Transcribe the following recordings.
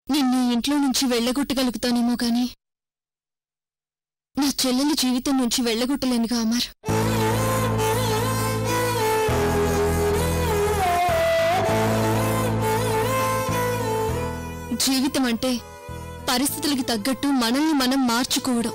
నిన్ను ఈ ఇంట్లో నుంచి వెళ్ళగొట్టగలుగుతానేమో గాని నా చెల్లెలి జీవితం నుంచి వెళ్ళగొట్టలేనుగా అమర్ జీవితం అంటే పరిస్థితులకి తగ్గట్టు మనల్ని మనం మార్చుకోవడం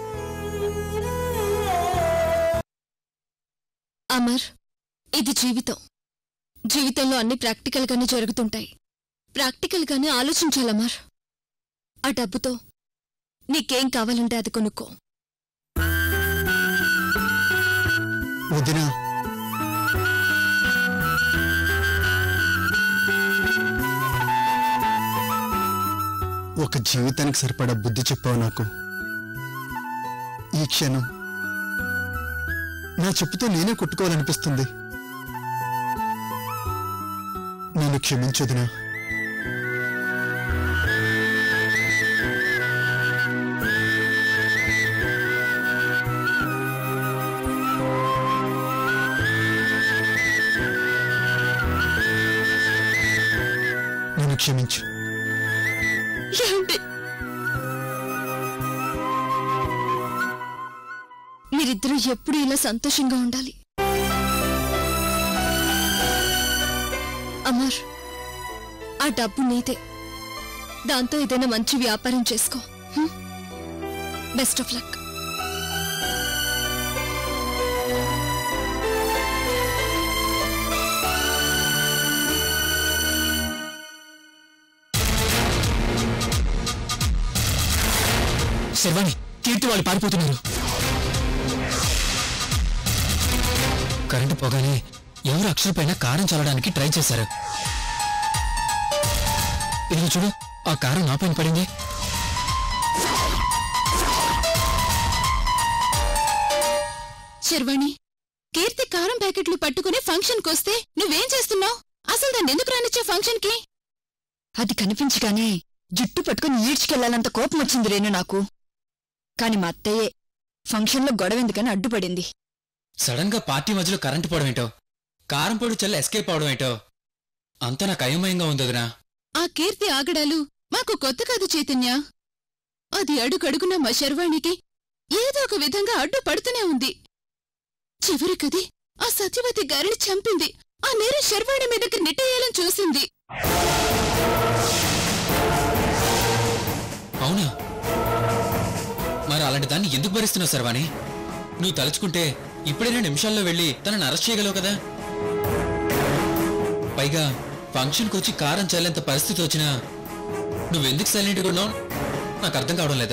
అమర్ ఇది జీవితం జీవితంలో అన్ని ప్రాక్టికల్ గానే జరుగుతుంటాయి ప్రాక్టికల్ గానే ఆలోచించాలి అమర్ ఆ డబ్బుతో నీకేం కావాలంటే అది కొనుక్కో వదినా ఒక జీవితానికి సరిపడా బుద్ధి చెప్పావు నాకు ఈ క్షణం నా చెప్పుతో నేనే కొట్టుకోవాలనిపిస్తుంది నేను క్షమించొదినా నన్ను క్షమించు ఏమండి మీరిద్దరూ ఎప్పుడూ ఇలా సంతోషంగా ఉండాలి అమర్ ఆ డబ్బు నీదే దాంతో ఏదైనా మంచి వ్యాపారం చేసుకో best of luck Sharvani Keerthi వాళ్ళు పారిపోతున్నారు కరెంటు పోగానే ఎవరు అక్షర పైన కారం చల్లడానికి ట్రై చేశారు ఇదిగో చూడు ఆ కారం నా పైన పడింది శర్వాణి కీర్తి కారం ప్యాకెట్లు పట్టుకుని ఫంక్షన్ కొస్తే నువ్వేం చేస్తున్నావు అసలు దాన్ని ఎందుకు రానిచ్చా ఫంక్షన్ కి అది కనిపించగానే జుట్టు పట్టుకుని ఈడ్చుకెళ్లాలంత కోపం వచ్చింది రేణు నాకు కాని మా అత్తయ్యే ఫంక్షన్లో గొడవ ఎందుకని అడ్డుపడింది సడన్ గా పార్టీ మధ్యలో కరెంటు పోవడం ఏంటో కారం పొడి చల్ల ఎస్కేప్ అవడం ఏంటో అంతా నాకు అయోమయంగా ఉందదినా ఆ కీర్తి ఆగడాలు మాకు కొత్త కాదు చైతన్య అది అడుగడుగున మా శర్వాణికి ఏదో ఒక విధంగా అడ్డుపడుతూనే ఉంది చివరికది ఆ సత్యవతి గారిని చంపింది ఆ నేరం శర్వాణి మీదకి నెట్టేయాలని చూసింది అవునా మరి అలాంటి దాన్ని ఎందుకు భరిస్తున్నావు సర్వాణి నువ్వు తలుచుకుంటే ఇప్పుడైనా నిమిషాల్లో వెళ్ళి తనని అరెస్ట్ చేయగలవు కదా పైగా ఫంక్షన్కి వచ్చి కారం చల్లేంత పరిస్థితి వచ్చినా నువ్వెందుకు సైలెంట్గా ఉన్నావు నాకు అర్థం కావడం లేదు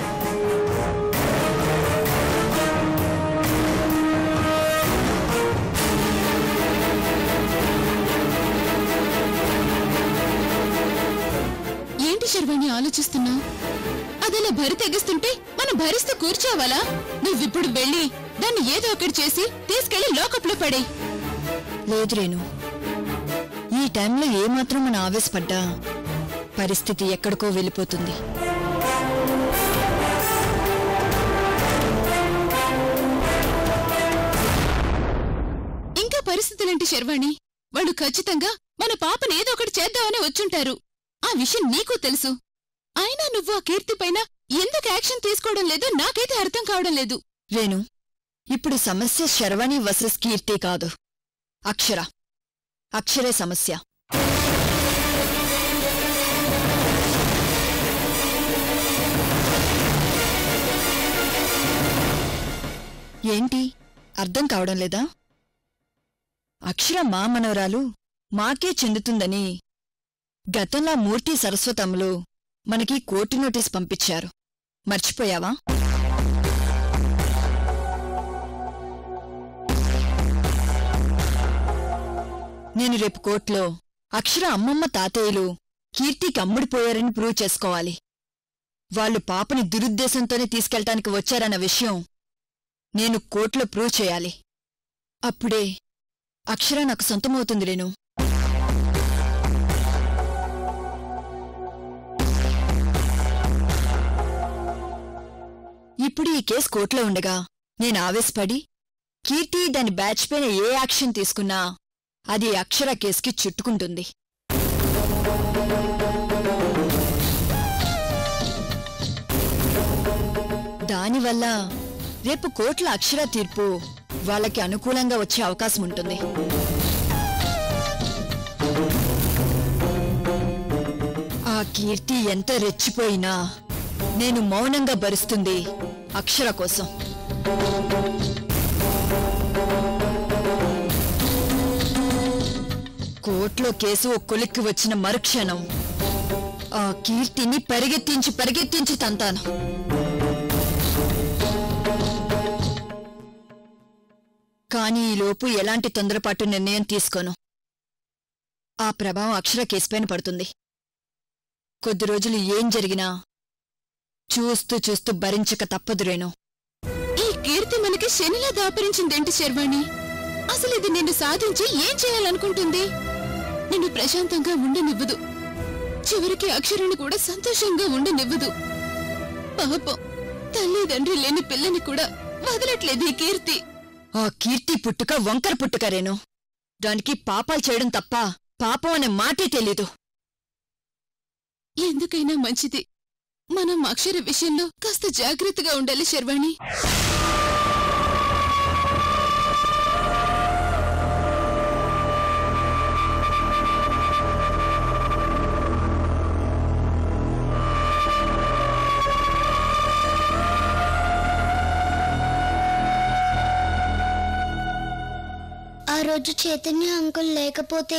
ఏంటి శర్వాణి ఆలోచిస్తున్నావు అదలా భరి తెగిస్తుంటే మనం భరిస్తూ కూర్చోవాలా నువ్విప్పుడు వెళ్ళి దాన్ని ఏదో ఒకటి చేసి తీసుకెళ్లి లోకప్లో పడే లేదు రేణు ఈ టైంలో ఏమాత్రం మన ఆవేశపడ్డా పరిస్థితి ఎక్కడికో వెళ్ళిపోతుంది ఇంకా పరిస్థితులేంటి శర్వాణి వాళ్ళు ఖచ్చితంగా మన పాపని ఏదో ఒకటి చేద్దామని వచ్చుంటారు ఆ విషయం నీకు తెలుసు అయినా నువ్వు ఆ కీర్తి పైన ఎందుకు యాక్షన్ తీసుకోవడం లేదో నాకైతే అర్థం కావడం లేదు రేణు ఇప్పుడు సమస్య శర్వణి వర్సెస్ కీర్తి కాదు అక్షర అక్షరే సమస్య ఏంటి అర్థం కావడం లేదా అక్షర మా మనవరాలు మాకే చెందుతుందని గతంలో మూర్తి సరస్వతములు మనకి కోర్టు నోటీస్ పంపించారు మర్చిపోయావా నేను రేపు కోర్టులో అక్షర అమ్మమ్మ తాతయ్యలు కీర్తికి అమ్ముడిపోయారని ప్రూవ్ చేసుకోవాలి వాళ్ళు పాపని దురుద్దేశంతోనే తీసుకెళ్ళటానికి వచ్చారన్న విషయం నేను కోర్టులో ప్రూవ్ చేయాలి అప్పుడే అక్షర నాకు సొంతమవుతుంది రేణు ఇప్పుడు ఈ కేసు కోర్టులో ఉండగా నేను ఆవేశపడి కీర్తి దాని బ్యాచ్ పైన ఏ యాక్షన్ తీసుకున్నా అది అక్షర కేసుకి చుట్టుకుంటుంది దానివల్ల రేపు కోట్ల అక్షర తీర్పు వాళ్ళకి అనుకూలంగా వచ్చే అవకాశం ఉంటుంది ఆ కీర్తి ఎంత రెచ్చిపోయినా నేను మౌనంగా భరిస్తుంది అక్షర కోసం కోర్టులో కేసు ఓ కొలిక్కి వచ్చిన మరుక్షణం ఆ కీర్తిని పరిగెత్తించి పరిగెత్తించి తంతాను కానీ ఈలోపు ఎలాంటి తొందరపాటు నిర్ణయం తీసుకోను ఆ ప్రభావం అక్షర కేసుపైన పడుతుంది కొద్ది రోజులు ఏం జరిగినా చూస్తూ చూస్తూ భరించక తప్పదు రేణు ఈ కీర్తి మనకి శనిలా దాపరించిందేంటి శర్వాణి అసలు ఇది నిన్ను సాధించి ఏం చేయాలనుకుంటుంది నిన్ను ప్రశాంతంగా ఉండనివ్వదు చివరికి అక్షరాన్ని కూడా సంతోషంగా ఉండనివ్వదు పాపం తల్లిదండ్రి లేని పిల్లని కూడా వదలట్లేదు ఈ కీర్తి ఆ కీర్తి పుట్టుక వంకర పుట్టుక రేణు దానికి పాపాలు చేయడం తప్ప పాపం అనే మాటే తెలీదు ఎందుకైనా మంచిది మనం అక్షర విషయంలో కాస్త జాగ్రత్తగా ఉండాలి శర్వాణి ఆ రోజు చైతన్య అంకుల్ లేకపోతే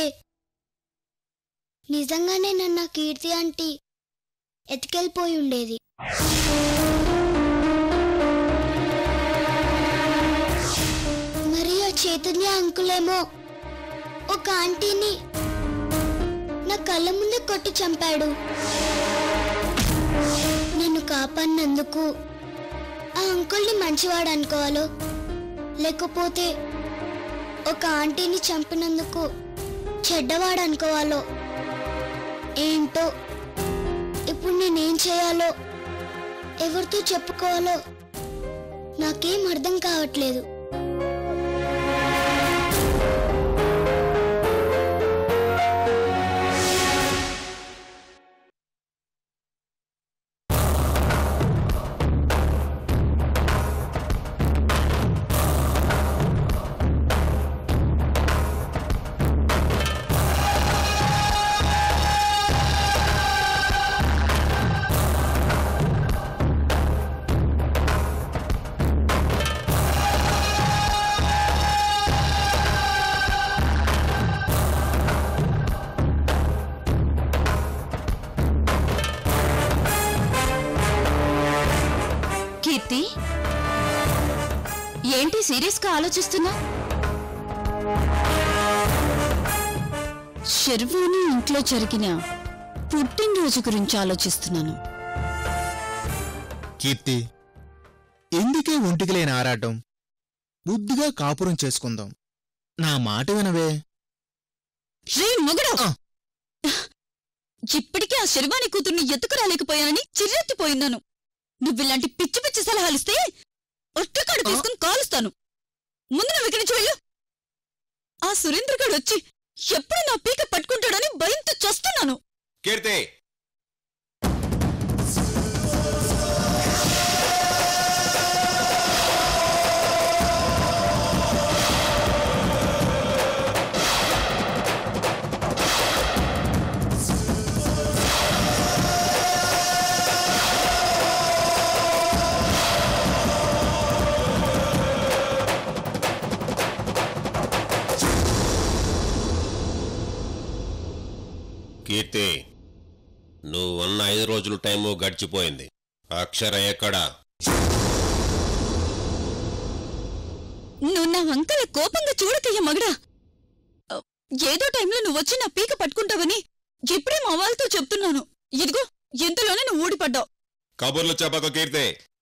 నిజంగానే నన్న కీర్తి ఆంటీ ఎత్తుకెళ్ళిపోయి ఉండేది మరి ఆ చైతన్య అంకులేమో ఒక ఆంటీని నా కళ్ళ ముందే కొట్టి చంపాడు నన్ను కాపాడినందుకు ఆ అంకుల్ని మంచివాడు అనుకోవాలో లేకపోతే ఒక ఆంటీని చంపినందుకు చెడ్డవాడు అనుకోవాలో ఏంటో ఇప్పుడు నేనేం చేయాలో ఎవరితో చెప్పుకోవాలో నాకేం అర్థం కావట్లేదు కీర్తి ఏంటి సీరియస్ గా ఆలోచిస్తున్నా శర్వాణి ఇంట్లో జరిగిన పుట్టినరోజు గురించి ఆలోచిస్తున్నాను కీర్తి ఎందుకే ఒంటికి లేని ఆరాటం బుద్ధిగా కాపురం చేసుకుందాం నా మాట వినవే రే మొగడా ఇప్పటికే ఆ శర్వాణి కూతుర్ని ఎత్తుకురాలేకపోయానని చిర్రెత్తిపోయినాను నువ్విలాంటి పిచ్చి పిచ్చి సలహాలిస్తే ఒట్టకాడు తీసుకుని కాలుస్తాను ముందు నువ్వు ఇక్కడి నుంచి వెళ్ళు ఆ సురేంద్రగాడు వచ్చి ఎప్పుడు నా పీక పట్టుకుంటాడని భయంతో చస్తున్నాను కీర్తి కీర్తి నువ్వు ఉన్న ఐదు రోజుల టైము గడిచిపోయింది అక్షర ఎక్కడా నువ్వు నా వంకల కోపంగా చూడకయ్య మగడా అ, ఏదో టైంలో నువ్వు వచ్చి నా పీక పట్టుకుంటావని ఇప్పుడే మా వాళ్ళతో చెప్తున్నాను ఇదిగో ఎంతలోనే నువ్వు ఊడిపడ్డావు కబుర్లు చెప్పక కీర్తి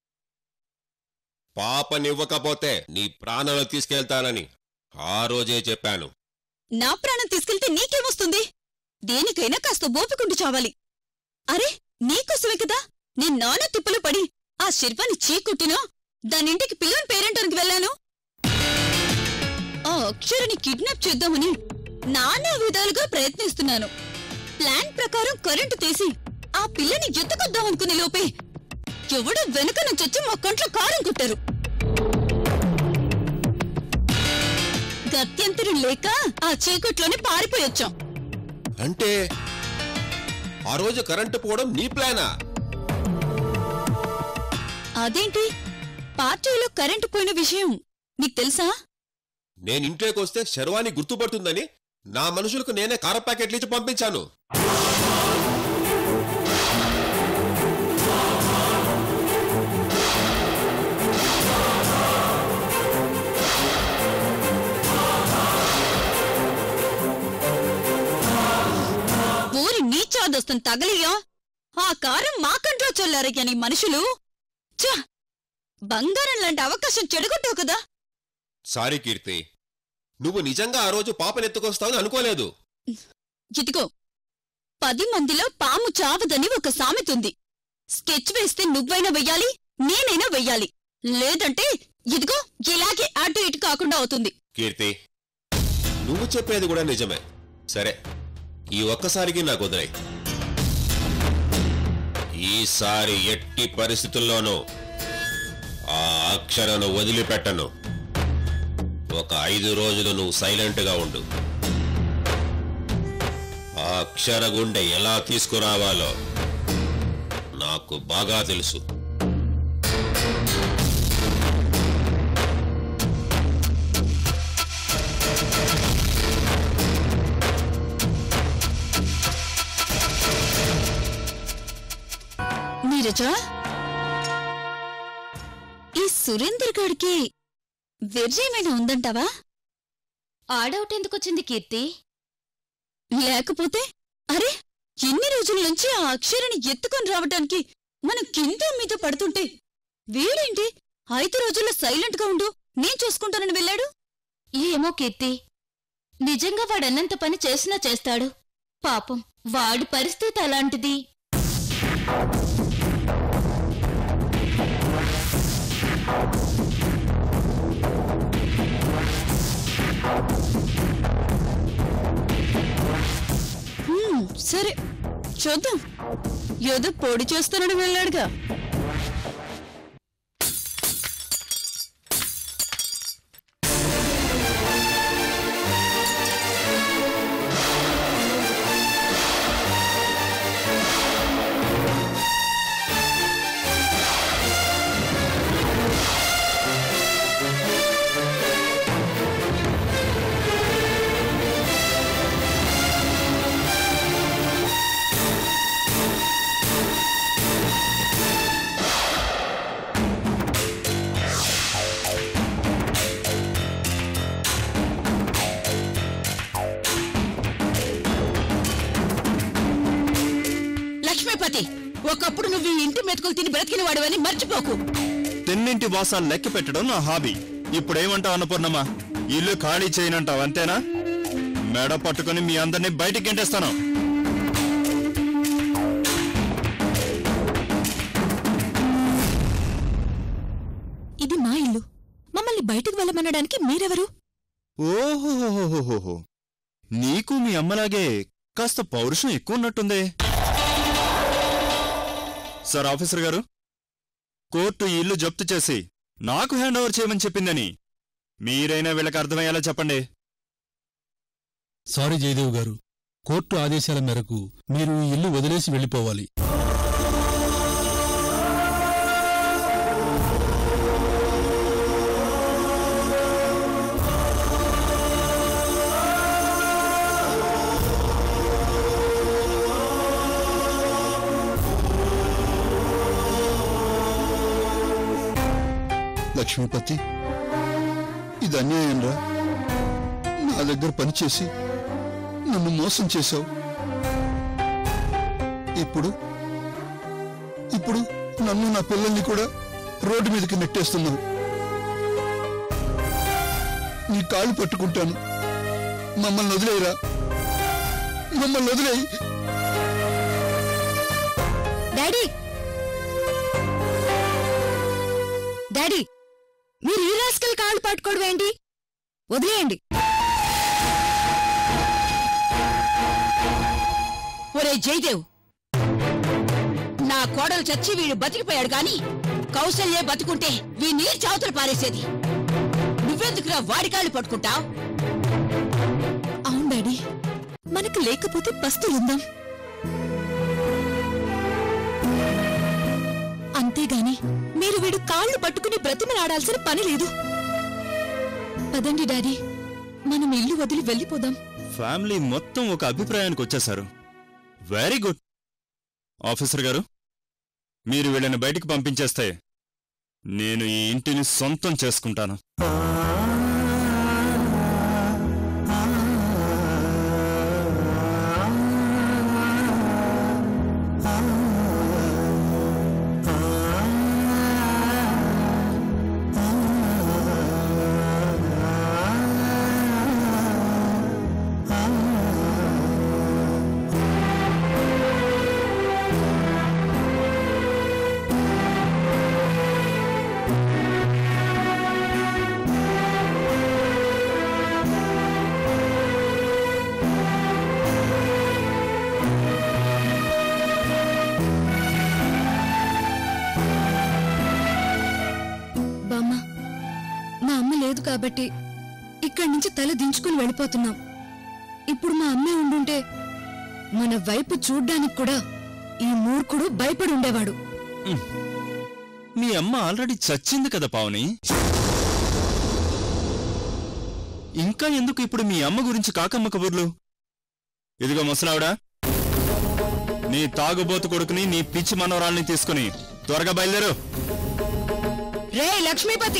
పాపనివ్వకపోతే నీ ప్రాణాలు తీసుకెళ్తానని ఆ రోజే చెప్పాను నా ప్రాణం తీసుకెళ్తే నీకేమొస్తుంది దేనికైనా కాస్త ఓపికంటూ చావాలి అరే నీకోసమే కదా నేను నానా తిప్పలు పడి ఆ శిల్పాన్ని చీకొట్టినా దానింటికి పిల్లని పేరెంటానికి వెళ్ళాను ఆ అక్షరని కిడ్నాప్ చేద్దామని నానా విధాలుగా ప్రయత్నిస్తున్నాను ప్లాన్ ప్రకారం కరెంటు తీసి ఆ పిల్లని ఎత్తుకొద్దామనుకునే లోపే ఎవడో వెనుక నుంచి వచ్చి మా కంట్లో కారం కుట్టారు గత్యంతరం లేక ఆ చీకట్లోనే పారిపోయొచ్చాం అంటే ఆ రోజు కరెంటు పోవడం నీ ప్లానా అదేంటి పార్టీలో కరెంటు పోయిన విషయం నీకు తెలుసా నేను ఇంట్లోకి వస్తే శర్వాణి గుర్తుపడుతుందని నా మనుషులకు నేనే కార ప్యాకెట్లు ఇచ్చి పంపించాను ఊరి నీచాదస్తం తగలియా ఆ కారం మా కంట్లో చల్లారయ్యా నీ మనుషులు ఛ! బంగారం లాంటి అవకాశం చెడగొట్టావు కదా సారీ కీర్తి నువ్వు నిజంగా ఆ రోజు పాపని ఎత్తుకొస్తావని అనుకోలేదు ఇదిగో పది మందిలో పాము చావదని ఒక సామెతుంది స్కెచ్ వేస్తే నువ్వైనా వెయ్యాలి నేనైనా వెయ్యాలి లేదంటే ఇదిగో ఇలాగే అటు ఇటు కాకుండా అవుతుంది కీర్తి నువ్వు చెప్పేది కూడా నిజమే సరే ఈ ఒక్కసారికి నాకు వదిలే ఈసారి ఎట్టి పరిస్థితుల్లోనూ ఆ అక్షరను వదిలిపెట్టను ఒక ఐదు రోజులు నువ్వు సైలెంట్గా ఉండు ఆ అక్షర గుండె ఎలా తీసుకురావాలో నాకు బాగా తెలుసు నీరజ ఈ సురేందర్ గాడికి వెర్రేమైనా ఉందంటావా ఆడౌట్ ఎందుకొచ్చింది కీర్తి లేకపోతే అరే ఎన్ని రోజుల నుంచి ఆ అక్షరాన్ని ఎత్తుకొని రావటానికి మనం కింద మీద పడుతుంటే వీడేంటి ఐదు రోజుల్లో సైలెంట్ గా ఉండు నేను చూసుకుంటానని వెళ్ళాడు ఏమో కీర్తి నిజంగా వాడన్నంత పని చేసినా చేస్తాడు పాపం వాడి పరిస్థితి అలాంటిది హ్మ్, సరే చూద్దాం ఏదో పొడి చేస్తానని వెళ్ళాడుగా లక్ష్మీపతి ఒకప్పుడు నువ్వు ఈ ఇంటి మెతుకులు తిని బ్రతికిన వాడివని మర్చిపోకు తిన్నింటి వాసాలు లెక్క పెట్టడం నా హాబీ ఇప్పుడేమంటావు అన్నపూర్ణమ్మ ఇల్లు ఖాళీ చేయనంటావు అంతేనా మెడ పట్టుకుని మీ అందరినీ బయటికి గెంటేస్తాను ఇది మా ఇల్లు మమ్మల్ని బయటకు వెళ్ళమనడానికి మీరెవరు ఓహోహోహోహోహో నీకు మీ అమ్మలాగే కాస్త పౌరుషం ఎక్కువ ఉన్నట్టుందే సార్ ఆఫీసర్ గారు కోర్టు ఈ ఇల్లు జప్తు చేసి నాకు హ్యాండ్ ఓవర్ చేయమని చెప్పిందని మీరైనా వీళ్ళకి అర్థమయ్యేలా చెప్పండి సారీ జయదేవ్ గారు కోర్టు ఆదేశాల మేరకు మీరు ఈ ఇల్లు వదిలేసి వెళ్ళిపోవాలి లక్ష్మీపతి ఇది అన్యాయం రా నా దగ్గర పనిచేసి నన్ను మోసం చేశావు ఇప్పుడు ఇప్పుడు నన్ను నా పిల్లల్ని కూడా రోడ్డు మీదకి నెట్టేస్తున్నావు నీ కాళ్ళు పట్టుకుంటాను మమ్మల్ని వదిలేయరా మమ్మల్ని వదిలేయి డాడీ డాడీ మీరు ఈ రాస్కల్ కాళ్ళు పట్టుకోవడం ఏంటి వదిలేయండి ఒరే జయదేవ్ నా కోడలు చచ్చి వీడు బతికిపోయాడు గాని కౌశల్యే బతుకుంటే వీ నీరు చావుతలు పారేసేది నువ్వెందుకురా వాడి కాళ్ళు పట్టుకుంటావు అవును డాడీ మనకు లేకపోతే పస్తులుందాం అంతేగాని మీరు వీడు కాళ్ళు పట్టుకుని బ్రతిమలాడాల్సిన పని లేదు పదండి డాడీ మనం ఇల్లు వదిలి వెళ్ళిపోదాం ఫ్యామిలీ మొత్తం ఒక అభిప్రాయానికి వచ్చేశారు వెరీ గుడ్ ఆఫీసర్ గారు మీరు వీళ్ళని బయటికి పంపించేస్తే నేను ఈ ఇంటిని సొంతం చేసుకుంటాను బామ్మ మా అమ్మ లేదు కాబట్టి ఇక్కడి నుంచి తల దించుకుని వెళ్ళిపోతున్నాం ఇప్పుడు మా అమ్మే ఉండుంటే మన వైపు చూడ్డానికి కూడా ఈ మూర్ఖుడు భయపడి ఉండేవాడు మీ అమ్మ ఆల్రెడీ చచ్చింది కదా పావని ఇంకా ఎందుకు ఇప్పుడు మీ అమ్మ గురించి కాకమ్మ కబుర్లు ఇదిగో ముసలావిడా నీ తాగుబోతు కొడుకుని నీ పిచ్చి మనవరాల్ని తీసుకుని త్వరగా బయలుదేరు రే లక్ష్మీపతి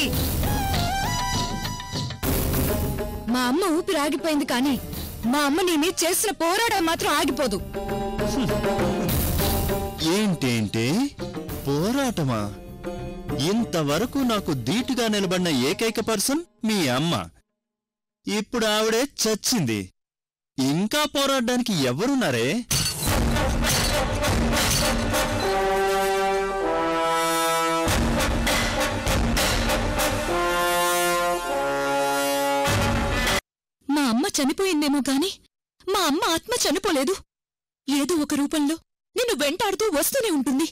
మా అమ్మ ఊపిరి ఆగిపోయింది కానీ మా అమ్మ నీ మీద చేసిన పోరాటం మాత్రం ఆగిపోదు ఏంటేంటే పోరాటమా ఇంతవరకు నాకు ధీటుగా నిలబడిన ఏకైక పర్సన్ మీ అమ్మ ఇప్పుడు ఆవిడే చచ్చింది ఇంకా పోరాడడానికి ఎవరున్నారే మా అమ్మ చనిపోయిందేమో గాని మా అమ్మ ఆత్మ చనిపోలేదు ఏదో ఒక రూపంలో నిన్ను వెంటాడుతూ వస్తూనే ఉంటుంది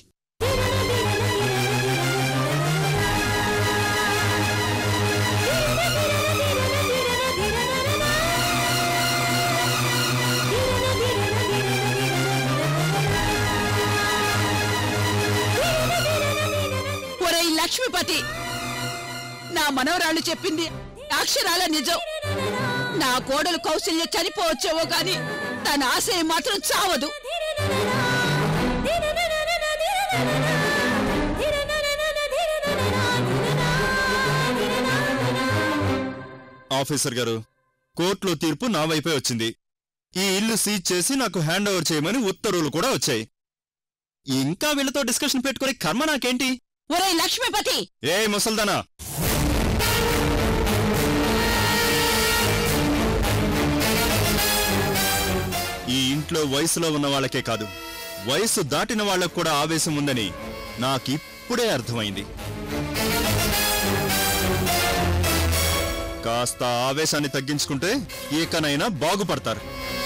ఒరేయ్ లక్ష్మీపతి నా మనవరాళ్ళు చెప్పింది అక్షరాల నిజం నా కోడలు కౌశల్య చనిపోవచ్చేవో గాని తన ఆశయం మాత్రం చావదు ఆఫీసర్ గారు కోర్టులో తీర్పు నా వైపే వచ్చింది ఈ ఇల్లు సీజ్ చేసి నాకు హ్యాండ్ ఓవర్ చేయమని ఉత్తర్వులు కూడా వచ్చాయి ఇంకా వీళ్ళతో డిస్కషన్ పెట్టుకునే కర్మ నాకేంటి ఒరేయ్ లక్ష్మీపతి ఏ ముసల్దానా ఈ ఇంట్లో వయసులో ఉన్న వాళ్ళకే కాదు వయసు దాటిన వాళ్ళకు కూడా ఆవేశం ఉందని నాకిప్పుడే అర్థమైంది కాస్త ఆవేశాన్ని తగ్గించుకుంటే ఇకనైనా బాగుపడతారు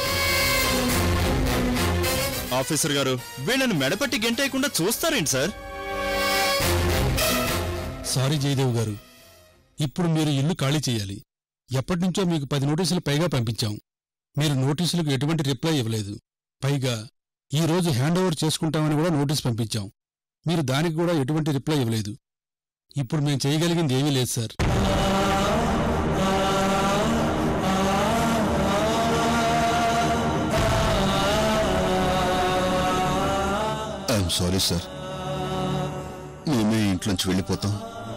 ఆఫీసర్ గారు వీళ్ళని మెడపట్టి గెంటేయకుండా చూస్తారేంటి సార్ సారీ జయదేవ్ గారు ఇప్పుడు మీరు ఇల్లు ఖాళీ చేయాలి ఎప్పటినుంచో మీకు పది నోటీసులు పైగా పంపించాం మీరు నోటీసులకు ఎటువంటి రిప్లై ఇవ్వలేదు పైగా ఈ రోజు హ్యాండ్ ఓవర్ చేసుకుంటామని కూడా నోటీస్ పంపించాం మీరు దానికి కూడా ఎటువంటి రిప్లై ఇవ్వలేదు ఇప్పుడు మేము చేయగలిగింది ఏమీ లేదు సార్ ఐఎమ్ సారీ సార్ మేమే ఇంట్లోంచి వెళ్ళిపోతాం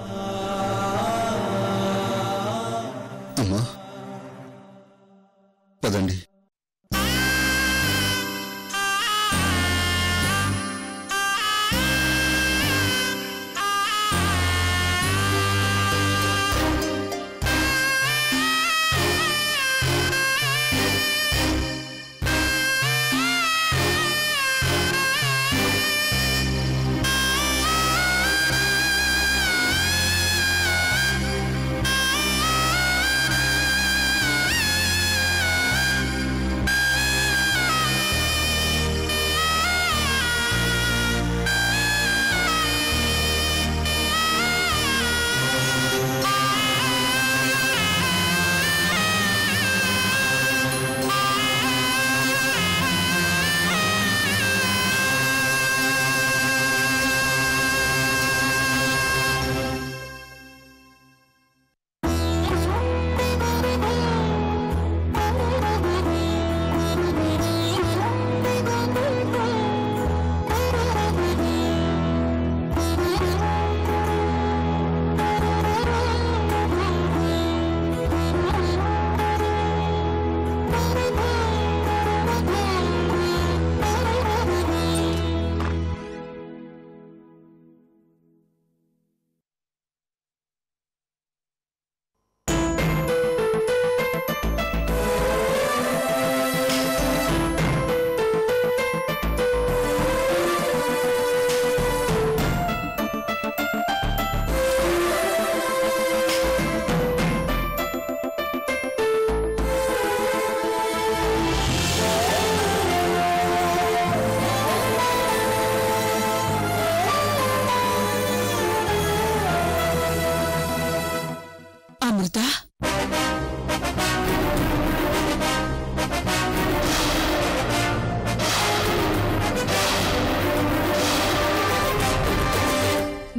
అమ్మా పదండి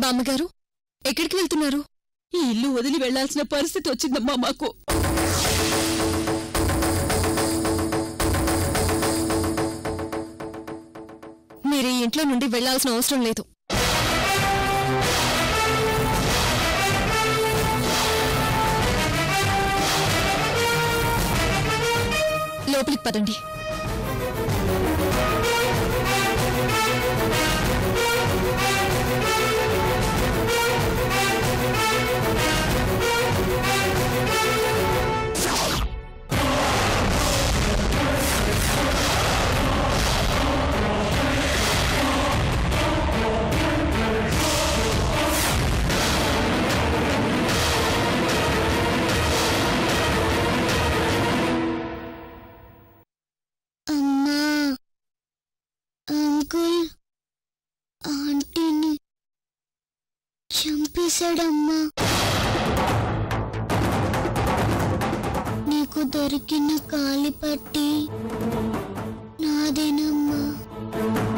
బామ్మగారు ఎక్కడికి వెళ్తున్నారు ఈ ఇల్లు వదిలి వెళ్లాల్సిన పరిస్థితి వచ్చిందమ్మా మాకు మీరు ఈ ఇంట్లో నుండి వెళ్లాల్సిన అవసరం లేదు లోపలికి పదండి అమ్మా అంకుల్ ఆంటీని చంపేశాడమ్మా నీకు దొరికిన కాలి పట్టి నాదేనమ్మా